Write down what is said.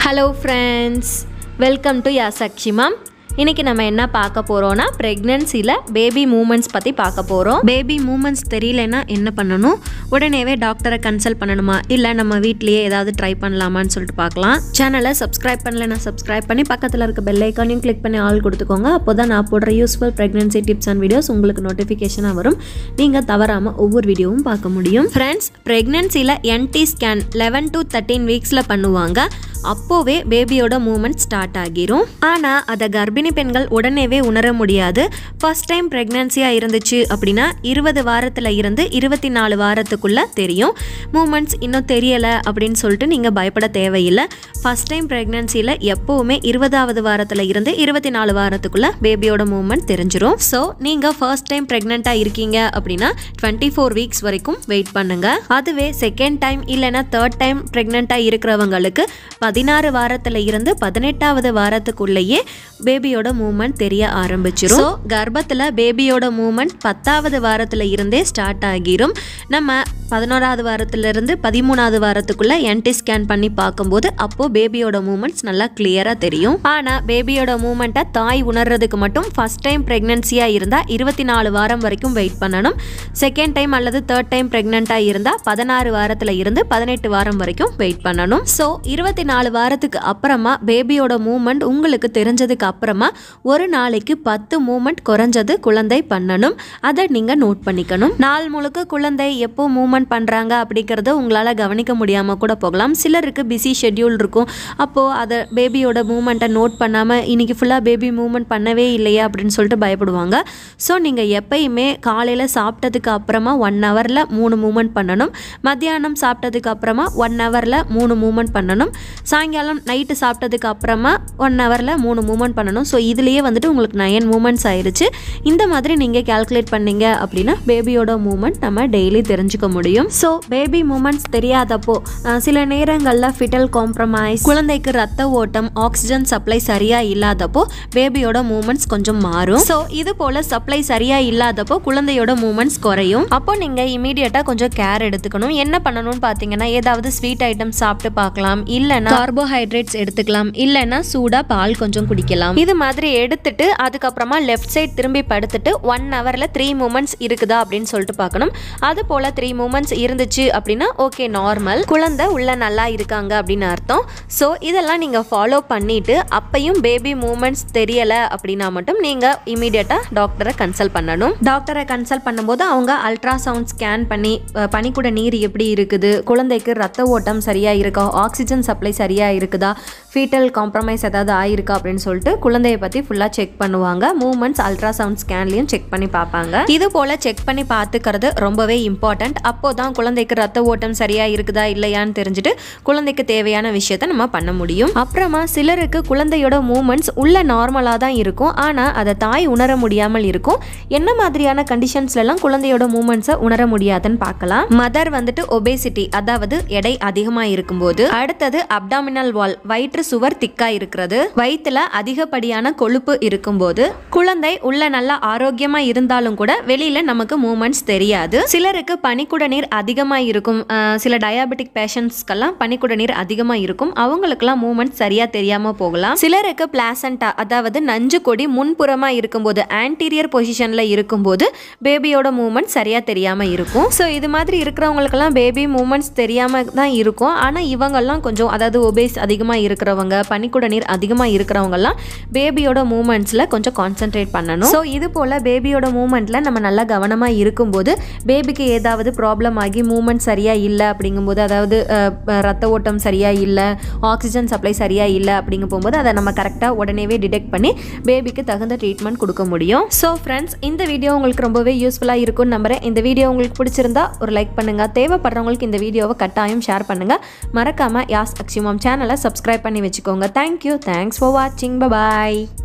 hello friends welcome to யா Sakshi ma'am இன்றைக்கி நம்ம என்ன பார்க்க போகிறோன்னா ப்ரெக்னென்சியில் பேபி மூமெண்ட்ஸ் பற்றி பார்க்க போகிறோம் பேபி மூமெண்ட்ஸ் தெரியலனா என்ன பண்ணணும் உடனேவே டாக்டரை கன்சல்ட் பண்ணணுமா இல்லை நம்ம வீட்லேயே ஏதாவது ட்ரை பண்ணலாமான்னு சொல்லிட்டு பார்க்கலாம் சேனலை சப்ஸ்கிரைப் பண்ணலைன்னா சப்ஸ்கிரைப் பண்ணி பக்கத்தில் இருக்க பெல் ஐக்கானையும் கிளிக் பண்ணி ஆல் கொடுத்துக்கோங்க அப்போ தான் நான் போடுற useful pregnancy tips and videos உங்களுக்கு நோட்டிஃபிகேஷனாக வரும் நீங்கள் தவறாமல் ஒவ்வொரு வீடியோவும் பார்க்க முடியும் ஃப்ரெண்ட்ஸ் ப்ரெக்னென்சியில் NT scan eleven to thirteen வீக்ஸில் பண்ணுவாங்க அப்போவே பேபியோட மூமெண்ட் ஸ்டார்ட் ஆகிரும் ஆனால் அதை கர்ப்பிணி பெண்கள் உடனேவே உணர முடியாது ஃபர்ஸ்ட் டைம் ப்ரெக்னன்சியாக இருந்துச்சு அப்படின்னா இருபது வாரத்தில் இருந்து இருபத்தி நாலு வாரத்துக்குள்ளே தெரியும் மூமெண்ட்ஸ் இன்னும் தெரியலை அப்படின்னு சொல்லிட்டு நீங்கள் பயப்பட தேவையில்லை ஃபர்ஸ்ட் டைம் ப்ரெக்னன்சியில் எப்போவுமே இருபதாவது வாரத்தில் இருந்து இருபத்தி நாலு வாரத்துக்குள்ளே பேபியோட மூமெண்ட் தெரிஞ்சிரும் ஸோ நீங்கள் ஃபர்ஸ்ட் டைம் ப்ரெக்னெண்ட்டாக இருக்கீங்க அப்படின்னா டுவெண்ட்டி ஃபோர் வீக்ஸ் வரைக்கும் வெயிட் பண்ணுங்க அதுவே செகண்ட் டைம் இல்லைன்னா தேர்ட் டைம் ப்ரெக்னெண்ட்டாக இருக்கிறவங்களுக்கு பதினாறு வாரத்தில் இருந்து பதினெட்டாவது வாரத்துக்குள்ளேயே பேபியோட மூமெண்ட் தெரிய ஆரம்பிச்சிரும் ஸோ கர்ப்பத்தில் பேபியோட மூமெண்ட் பத்தாவது வாரத்தில் இருந்தே ஸ்டார்ட் ஆகிரும் நம்ம பதினோராவது வாரத்திலிருந்து பதிமூணாவது வாரத்துக்குள்ள என்டி ஸ்கேன் பண்ணி பார்க்கும்போது அப்போ பேபியோட மூமெண்ட்ஸ் நல்லா கிளியராக தெரியும் ஆனால் பேபியோட மூமெண்ட்டை தாய் உணர்றதுக்கு மட்டும் ஃபர்ஸ்ட் டைம் ப்ரெக்னன்சியாக இருந்தால் இருபத்தி நாலு வாரம் வரைக்கும் வெயிட் பண்ணணும் செகண்ட் டைம் அல்லது தேர்ட் டைம் ப்ரெக்னெண்ட்டாக இருந்தால் பதினாறு வாரத்தில் இருந்து பதினெட்டு வாரம் வரைக்கும் வெயிட் பண்ணணும் ஸோ இருபத்தி நாலு வாரத்துக்கு அப்புறமா பேபியோட மூமெண்ட் உங்களுக்கு தெரிஞ்சதுக்கு அப்புறமா ஒரு நாளைக்கு பத்து மூமெண்ட் குறைஞ்சது குழந்தை பண்ணணும் அதை நீங்கள் நோட் பண்ணிக்கணும் நாள் முழுக்க குழந்தை எப்போ மூமெண்ட் பண்ணுறாங்க அப்படிங்கிறத உங்களால் கவனிக்க முடியாமல் கூட போகலாம் சிலருக்கு பிஸி ஷெட்யூல் இருக்கும் அப்போது அதை பேபியோட மூமெண்ட்டை நோட் பண்ணாமல் இன்னைக்கு ஃபுல்லாக பேபி மூமெண்ட் பண்ணவே இல்லையா அப்படின்னு சொல்லிட்டு பயப்படுவாங்க ஸோ நீங்கள் எப்பயுமே காலையில் சாப்பிட்டதுக்கு அப்புறமா ஒன் ஹவரில் மூணு மூமெண்ட் பண்ணணும் மத்தியானம் சாப்பிட்டதுக்கு அப்புறமா ஒன் ஹவரில் மூணு மூமெண்ட் பண்ணணும் சாயங்காலம் நைட்டு சாப்பிட்டதுக்கு அப்புறமா ஒன் ஹவரில் மூணு மூமெண்ட் பண்ணணும் ஸோ இதுலேயே வந்துட்டு உங்களுக்கு நயன் மூமெண்ட்ஸ் ஆயிருச்சு இந்த மாதிரி நீங்கள் கால்குலேட் பண்ணீங்க அப்படின்னா பேபியோட மூமெண்ட் நம்ம டெய்லி தெரிஞ்சுக்க முடியும் ஸோ பேபி மூமெண்ட்ஸ் தெரியாதப்போ அஹ், சில நேரங்களில் ஃபிட்டல் காம்ப்ரமைஸ் குழந்தைக்கு ரத்த ஓட்டம் ஆக்சிஜன் சப்ளை சரியாக இல்லாதப்போ பேபியோட மூமெண்ட்ஸ் கொஞ்சம் மாறும் ஸோ இது போல் சப்ளை சரியாக இல்லாதப்போ குழந்தையோட மூமெண்ட்ஸ் குறையும் அப்போ நீங்கள் இமீடியட்டாக கொஞ்சம் கேர் எடுத்துக்கணும் என்ன பண்ணணும்னு பார்த்தீங்கன்னா ஏதாவது ஸ்வீட் ஐட்டம் சாப்பிட்டு பார்க்கலாம் இல்லைன்னா கார்போஹைட்ரேட்ஸ் எடுத்துக்கலாம் இல்லைன்னா சூடாக பால் கொஞ்சம் குடிக்கலாம் இது மாதிரி எடுத்துட்டு அதுக்கப்புறமா லெஃப்ட் சைட் திரும்பி படுத்துட்டு ஒன் ஹவரில் த்ரீ மூமெண்ட்ஸ் இருக்குதா அப்படின்னு சொல்லிட்டு பார்க்கணும் அது போல் த்ரீ மூமெண்ட்ஸ் இருந்துச்சு அப்படின்னா ஓகே நார்மல் குழந்தை உள்ள நல்லா இருக்காங்க அப்படின்னு அர்த்தம் ஸோ இதெல்லாம் நீங்கள் ஃபாலோ பண்ணிட்டு அப்பையும் பேபி மூமெண்ட்ஸ் தெரியலை அப்படின்னா மட்டும் நீங்கள் இமீடியட்டாக டாக்டரை கன்சல்ட் பண்ணணும் டாக்டரை கன்சல்ட் பண்ணும்போது அவங்க அல்ட்ராசவுண்ட் ஸ்கேன் பண்ணி அஹ், பனிக்கூட நீர் எப்படி இருக்குது குழந்தைக்கு ரத்த ஓட்டம் சரியாக இருக்கா ஆக்சிஜன் சப்ளை சரியாக இருக்குதா ஃபீட்டல் காம்ப்ரமைஸ் ஏதாவது ஆயிருக்கா அப்படின்னு சொல்லிட்டு குழந்தைய பற்றி ஃபுல்லாக செக் பண்ணுவாங்க மூமெண்ட்ஸ் அல்ட்ராசவுண்ட் ஸ்கேன்லையும் செக் பண்ணி பார்ப்பாங்க இது போல் செக் பண்ணி பார்த்துக்கிறது ரொம்பவே இம்பார்ட்டண்ட் அப்போ தான் குழந்தைக்கு ரத்த ஓட்டம் சரியாக இருக்குதா இல்லையான்னு தெரிஞ்சுட்டு குழந்தைக்கு தேவையான விஷயத்த நம்ம பண்ண முடியும் அப்புறமா சிலருக்கு குழந்தையோட மூமெண்ட்ஸ் உள்ள நார்மலாக தான் இருக்கும் ஆனால் அதை தாய் உணர முடியாமல் இருக்கும் என்ன மாதிரியான கண்டிஷன்ஸ்லாம் குழந்தையோட மூமெண்ட்ஸை உணர முடியாதுன்னு பார்க்கலாம் மதர் வந்துட்டு ஒபேசிட்டி அதாவது எடை அதிகமாக இருக்கும்போது அடுத்தது அப்டாமினல் வால் வயிற்று சுவர் திக்கா இருக்கிறது வயிற்றுல அதிகப்படியான கொழுப்பு இருக்கும்போது குழந்தை உள்ள நல்லா ஆரோக்கியமா இருந்தாலும் கூட வெளியில நமக்கு மூமெண்ட்ஸ் தெரியாது சிலருக்கு பனிக்குட நீர் அதிகமா இருக்கும் அஹ் சில டயாபெட்டிக் பேஷண்ட்ஸ்க்கெல்லாம் பனிக்குட நீர் அதிகமா இருக்கும் அவங்களுக்கெல்லாம் மூமெண்ட்ஸ் சரியா தெரியாம போகலாம் சிலருக்கு பிளாசண்டா அதாவது நஞ்சு கொடி முன்புறமா இருக்கும்போது ஆன்டீரியர் பொசிஷன்ல இருக்கும்போது பேபியோட மூமெண்ட் சரியா தெரியாம இருக்கும் ஸோ இது மாதிரி இருக்கிறவங்களுக்கெல்லாம் பேபி மூமெண்ட்ஸ் தெரியாம தான் இருக்கும் ஆனா இவங்கெல்லாம் கொஞ்சம் அதாவது ஒபேஸ் அதிகமா இருக்கிறவங்க பனிக்குட நீர் அதிகமா இருக்கிறவங்கெல்லாம் பேபியோட மூமெண்ட்ஸ்ல கொஞ்சம் கான்சென்ட்ரேட் பண்ணணும் ஸோ இது போல பேபியோட மூமெண்ட்ல நம்ம நல்லா கவனமா இருக்கும்போது பேபிக்கு ஏதாவது ப்ராப்ளம் ஆகி மூமெண்ட் சரியா இல்லை அப்படிங்கும்போது அதாவது அஹ், அஹ், ரத்த ஓட்டம் சரியா இல்லை ஆக்சிஜன் சப்ளை சரியா இல்லை அப்படிங்க போகும்போது அதை நம்ம கரெக்டாக உடனேவே டிடெக்ட் பண்ணி பேபிக்கு தகுந்த ட்ரீட்மெண்ட் கொடுக்க முடியும் ஸோ ஃப்ரெண்ட்ஸ் இந்த வீடியோ உங்களுக்கு ரொம்பவே யூஸ்ஃபுல்லாக இருக்கும்னு நம்புறேன் இந்த வீடியோ உங்களுக்கு பிடிச்சிருந்தா ஒரு லைக் பண்ணுங்க தேவைப்படுறவங்களுக்கு இந்த வீடியோவை கட்டாயம் ஷேர் பண்ணுங்க மறக்காம யாஸ் அக்ஷிமாம் சேனலை சப்ஸ்கிரைப் பண்ணி வச்சுக்கோங்க தேங்க்யூ தேங்க்ஸ் ஃபார் வாட்சிங் பாய்